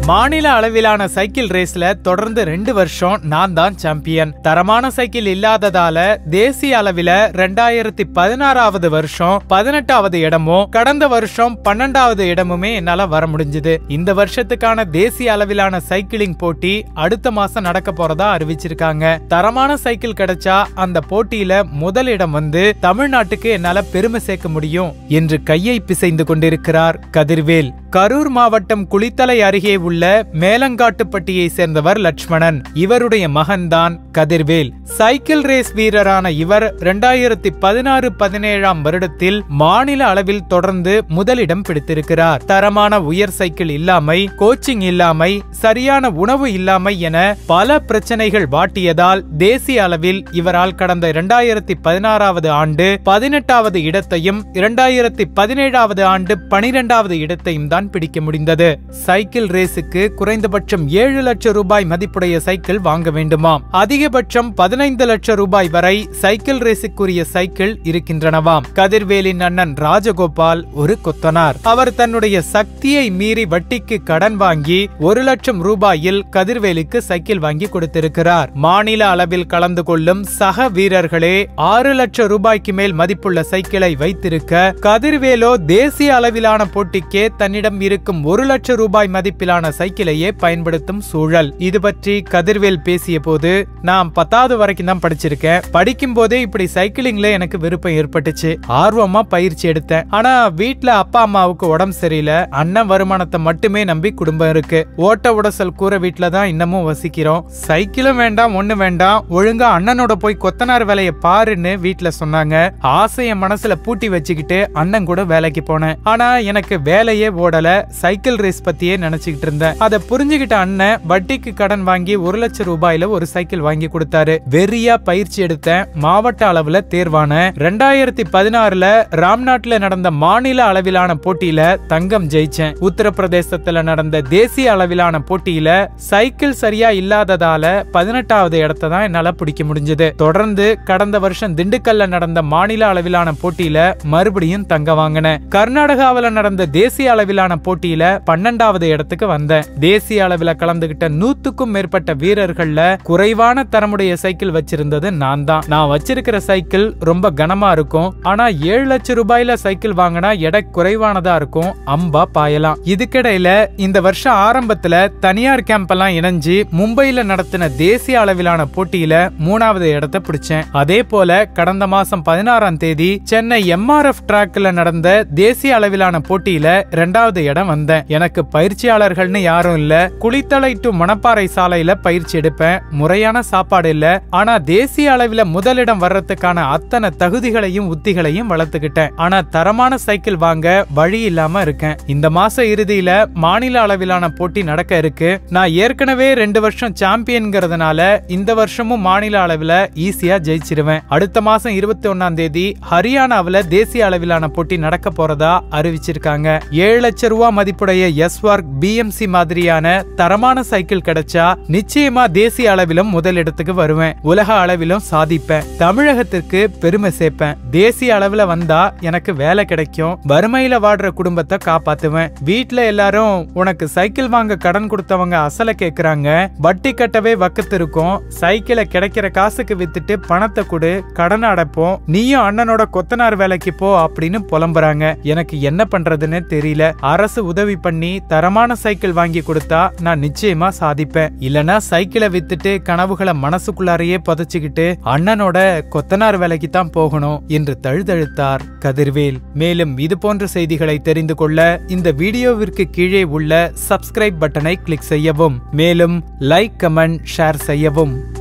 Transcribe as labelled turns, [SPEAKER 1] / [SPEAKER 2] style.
[SPEAKER 1] மாநில அளவிலான சைக்கிள் ரேஸ்ல தொடர்ந்து ரெண்டு வருஷம் நான் தான் சாம்பியன் தரமான சைக்கிள் இல்லாததால தேசிய அளவில ரெண்டாயிரத்தி பதினாறாவது வருஷம் பதினெட்டாவது இடமும் கடந்த வருஷம் பன்னெண்டாவது இடமுமே என்னால வர முடிஞ்சது இந்த வருஷத்துக்கான தேசிய அளவிலான சைக்கிளிங் போட்டி அடுத்த மாசம் நடக்க போறதா அறிவிச்சிருக்காங்க தரமான சைக்கிள் கிடைச்சா அந்த போட்டியில முதலிடம் வந்து தமிழ்நாட்டுக்கு என்னால பெருமை சேர்க்க முடியும் என்று கையை பிசைந்து கொண்டிருக்கிறார் கதிர்வேல் கரூர் மாவட்டம் குளித்தலை அருகே உள்ள மேலங்காட்டுப்பட்டியை சேர்ந்தவர் லட்சுமணன் இவருடைய மகன்தான் கதிர்வேல் சைக்கிள் ரேஸ் வீரரான இவர் இரண்டாயிரத்தி பதினாறு பதினேழாம் வருடத்தில் மாநில அளவில் தொடர்ந்து முதலிடம் பிடித்திருக்கிறார் தரமான உயர் சைக்கிள் இல்லாமை கோச்சிங் இல்லாமை சரியான உணவு இல்லாமை என பல பிரச்சனைகள் வாட்டியதால் தேசிய அளவில் இவரால் கடந்த இரண்டாயிரத்தி பதினாறாவது ஆண்டு பதினெட்டாவது இடத்தையும் இரண்டாயிரத்தி பதினேழாவது ஆண்டு பனிரெண்டாவது இடத்தையும் தான் பிடிக்க முடிந்தது சைக்கிள் ரேஸுக்கு குறைந்தபட்சம் ஏழு லட்சம் ரூபாய் மதிப்புடைய சைக்கிள் வாங்க வேண்டுமாம் அதிகபட்சம் பதினைந்து லட்சம் ரூபாய் வரை சைக்கிள் ரேஸுக்குரிய சைக்கிள் இருக்கின்றனவாம் கதிர்வேலின் அண்ணன் ராஜகோபால் ஒரு கொத்தனார் அவர் தன்னுடைய சக்தியை மீறி வட்டிக்கு கடன் வாங்கி ஒரு லட்சம் ரூபாயில் கதிர்வேலுக்கு சைக்கிள் வாங்கி கொடுத்திருக்கிறார் மாநில அளவில் கலந்து கொள்ளும் சக வீரர்களே ஆறு லட்சம் ரூபாய்க்கு மேல் மதிப்புள்ள சைக்கிளை வைத்திருக்க கதிர்வேலோ தேசிய அளவிலான போட்டிக்கே தன்னிடம் இருக்கும் ஒரு லட்சம் ரூபாய் மதிப்பிலான சைக்கிளையே பயன்படுத்தும் சூழல் இது பற்றி கதிர்வேல் பேசிய போது நான் பத்தாவது வரைக்கும் தான் படிச்சிருக்கேன் படிக்கும் போதே இப்படி சைக்கிளிங்ல எனக்கு விருப்பம் ஏற்பட்டுச்சு ஆர்வமா பயிற்சி எடுத்தேன் ஆனா வீட்ல அப்பா அம்மாவுக்கு உடம்பு சரியில்லை அண்ணன் வருமானத்தை மட்டுமே நம்பி குடும்பம் இருக்கு ஓட்ட உடசல் கூரை வீட்ல தான் இன்னமும் வசிக்கிறோம் சைக்கிளும் வேண்டாம் ஒண்ணு வேண்டாம் ஒழுங்கா அண்ணனோட போய் கொத்தனார் வேலையை பாருன்னு வீட்ல சொன்னாங்க ஆசைய மனசுல பூட்டி வச்சுக்கிட்டு அண்ணன் கூட வேலைக்கு போனேன் ஆனா எனக்கு வேலையே ஓடல சைக்கிள் ரேஸ் பத்தியே நினைச்சுக்கிட்டு இருந்தேன் அதை புரிஞ்சுக்கிட்ட அண்ணன் வட்டிக்கு கடன் வாங்கி ஒரு லட்சம் ரூபாயில ஒரு சைக்கிள் வாங்கி கொடுத்தாரு வெறியா பயிற்சி எடுத்தேன் மாவட்ட அளவுல தேர்வான ரெண்டாயிரத்தி பதினாறுல ராம்நாட்ல நடந்த மாநில அளவிலான போட்டியில தங்கம் ஜெயிச்சேன் உத்தரப்பிரதேசத்துல நடந்த தேசிய அளவிலான போட்டியில சைக்கிள் சரியா இல்லாததால பதினெட்டாவது இடத்தை தான் என்னால பிடிக்க முடிஞ்சது தொடர்ந்து கடந்த வருஷம் திண்டுக்கல்ல நடந்த மாநில அளவிலான போட்டியில மறுபடியும் தங்க வாங்கினேன் கர்நாடகாவில நடந்த தேசிய அளவிலான போட்டியில பன்னெண்டாவது இடத்துக்கு வந்தேன் தேசிய அளவில் கலந்துகிட்ட நூத்துக்கும் மேற்பட்ட வீரர்கள்ல குறைவான தரமுடைய சைக்கிள் வச்சிருந்தது நான் தான் நான் வச்சிருக்கிற சைக்கிள் ரொம்ப கனமா இருக்கும் ஆனா ஏழு லட்சம் ரூபாயில சைக்கிள் வாங்கினா எடை குறைவானதா இருக்கும் அம்பா பாயலாம் இதுக்கிடையில இந்த வருஷம் ஆரம்பத்துல தனியார் கேம்ப் எல்லாம் இணைஞ்சு மும்பையில நடத்தின தேசிய அளவிலான போட்டியில மூணாவது இடத்தை பிடிச்சேன் அதே போல கடந்த மாசம் பதினாறாம் தேதி சென்னை எம்ஆர்எஃப் டிராக்ல நடந்த தேசிய அளவிலான போட்டியில இரண்டாவது இடம் வந்தேன் எனக்கு பயிற்சியாளர்கள்னு யாரும் இல்ல குளித்தலை டு மணப்பாறை சாலையில பயிற்சி எடுப்பேன் முறையான சாப்பாடு இல்ல ஆனா தேசிய அளவில முதலிடம் வர்றதுக்கான அத்தனை தகுதிகளையும் உத்திகளையும் வளர்த்துக்கிட்டேன் ஆனா தரமான சைக்கிள் வாங்க வழி இல்லாம இருக்கேன் இந்த மாச இறுதியில மாநில அளவிலான போட்டி நடக்க இருக்கு நான் ஏற்கனவே ரெண்டு வருஷம் சாம்பியன்கிறதுனால இந்த வருஷமும் மாநில அளவுல ஈஸியா ஜெயிச்சிருவேன் அடுத்த மாசம் இருபத்தி ஒன்னாம் தேதி ஹரியானாவுல தேசிய அளவிலான போட்டி நடக்க போறதா அறிவிச்சிருக்காங்க ஏழு லட்சம் ரூபாய் மதிப்புடைய எஸ் ஒர்க் பிஎம்சி மாதிரியான தரமான சைக்கிள் கிடைச்சா நிச்சயமா தேசிய அளவிலும் முதலிடத்துக்கு வருவேன் உலக அளவிலும் சாதிப்பேன் தமிழகத்திற்கு பெருமை சேர்ப்பேன் தேசிய அளவுல வந்தா எனக்கு வேலை கிடைக்கும் வறுமையில வாடுற குடும்பத்தை காப்பாத்துவேன் வீட்ல எல்லாரும் உனக்கு சைக்கிள் வாங்க கடன் கொடுத்தவங்க அசல கேக்குறாங்க வட்டி கட்டவே வக்கத்து இருக்கும் சைக்கிளை கிடைக்கிற காசுக்கு வித்துட்டு பணத்தை கொடு கடன் அடைப்போம் நீயும் அண்ணனோட கொத்தனார் வேலைக்கு போ அப்படின்னு புலம்புறாங்க எனக்கு என்ன பண்றதுன்னு தெரியல அரசு உதவி பண்ணி தரமான சைக்கிள் வாங்கி கொடுத்தா நான் நிச்சயமா சாதிப்பேன் இல்லனா சைக்கிளை வித்துட்டு கனவுகளை மனசுக்குள்ளாரையே புதைச்சுக்கிட்டு அண்ணனோட கொத்தனார் வேலைக்கு தான் போகணும் என்று தழுதழுத்தார் கதிர்வேல் மேலும் இது போன்ற செய்திகளை தெரிந்து கொள்ள இந்த வீடியோவிற்கு கீழே உள்ள சப்ஸ்கிரைப் பட்டனை கிளிக் செய்யவும் மேலும் லைக் கமெண்ட் ஷேர் செய்யவும்